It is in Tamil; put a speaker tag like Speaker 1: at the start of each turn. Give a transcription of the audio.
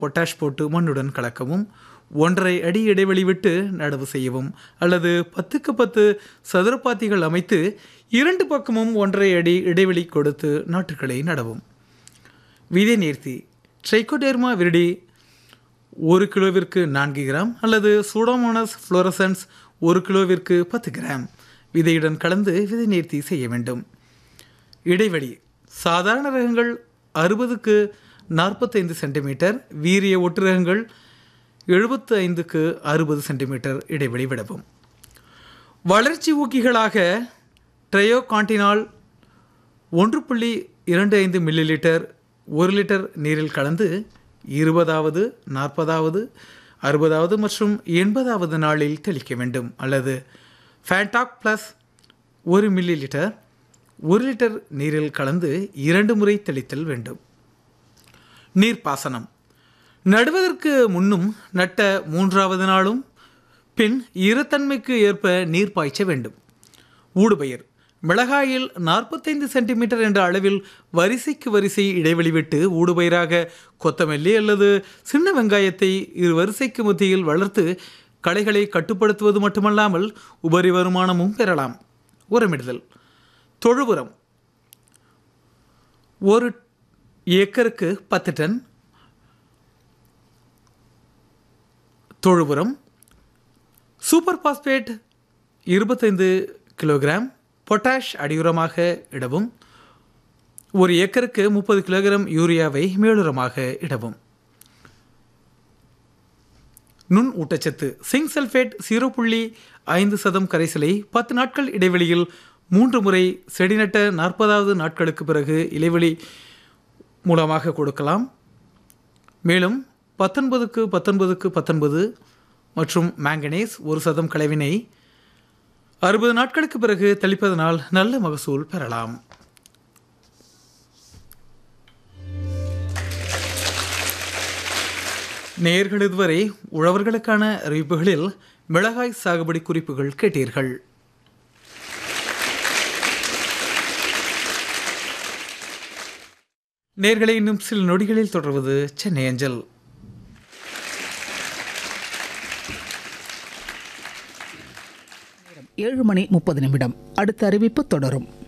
Speaker 1: பொட்டாஷ் போட்டு மண்ணுடன் கலக்கவும் ஒன்றரை அடி இடைவெளி விட்டு நடவு செய்யவும் அல்லது பத்துக்கு பத்து சதுரப்பாத்திகள் அமைத்து இரண்டு பக்கமும் ஒன்றரை அடி இடைவெளி கொடுத்து நாற்றுக்களை நடவும் விதை நேர்த்தி ட்ரைகோடேர்மா விரிடி ஒரு கிலோவிற்கு நான்கு கிராம் அல்லது சூடோமோனஸ் ஃப்ளோரசன்ஸ் ஒரு கிலோவிற்கு பத்து கிராம் விதையுடன் கலந்து விதை நேர்த்தி செய்ய வேண்டும் இடைவெளி சாதாரண ரகங்கள் அறுபதுக்கு நாற்பத்தைந்து சென்டிமீட்டர் வீரிய ஒட்டு ரகங்கள் எழுபத்து ஐந்துக்கு அறுபது சென்டிமீட்டர் இடைவெளி விடவும் வளர்ச்சி ஊக்கிகளாக ட்ரையோகான்டினால் ஒன்று புள்ளி இரண்டு ஐந்து மில்லி லிட்டர் ஒரு லிட்டர் நீரில் கலந்து இருபதாவது நாற்பதாவது அறுபதாவது மற்றும் எண்பதாவது நாளில் தெளிக்க வேண்டும் அல்லது ஃபேண்டாக் ப்ளஸ் ஒரு மில்லி லிட்டர் ஒரு லிட்டர் நீரில் கலந்து இரண்டு முறை தெளித்தல் வேண்டும் நீர்ப்பாசனம் நடுவதற்கு முன்னும் நட்ட மூன்றாவது நாளும் பின் ஈரத்தன்மைக்கு ஏற்ப நீர் பாய்ச்ச வேண்டும் ஊடுபயிர் மிளகாயில் நாற்பத்தைந்து சென்டிமீட்டர் என்ற அளவில் வரிசைக்கு வரிசை இடைவெளி விட்டு ஊடுபயிராக கொத்தமல்லி அல்லது சின்ன வெங்காயத்தை இரு வரிசைக்கு மத்தியில் வளர்த்து களைகளை கட்டுப்படுத்துவது மட்டுமல்லாமல் உபரி வருமானமும் பெறலாம் உரமிடுதல் தொழு உரம் ஒரு ஏக்கருக்கு பத்து டன் தொழு உரம் சூப்பர் பாஸ்பேட் இருபத்தைந்து கிலோகிராம் பொட்டாஷ் அடியுரமாக இடவும் ஒரு ஏக்கருக்கு முப்பது கிலோகிராம் யூரியாவை மேலுரமாக இடவும் நுண் ஊட்டச்சத்து சிங்க் சல்ஃபேட் ஜீரோ புள்ளி ஐந்து சதம் கரைசலை பத்து நாட்கள் இடைவெளியில் மூன்று முறை செடி நட்ட நாற்பதாவது நாட்களுக்கு பிறகு இலைவெளி மூலமாக கொடுக்கலாம் மேலும் பத்தொன்பதுக்கு பத்தொன்பதுக்கு பத்தொன்பது மற்றும் மேங்கனேஸ் ஒரு சதம் கலவினை அறுபது நாட்களுக்கு பிறகு தெளிப்பதனால் நல்ல மகசூல் பெறலாம் நேர்கள் இதுவரை உழவர்களுக்கான அறிவிப்புகளில் மிளகாய் சாகுபடி குறிப்புகள் கேட்டீர்கள் நேர்களை இன்னும் சில நொடிகளில் தொடர்வது சென்னை அஞ்சல்
Speaker 2: ஏழு மணி முப்பது நிமிடம் அடுத்த அறிவிப்பு தொடரும்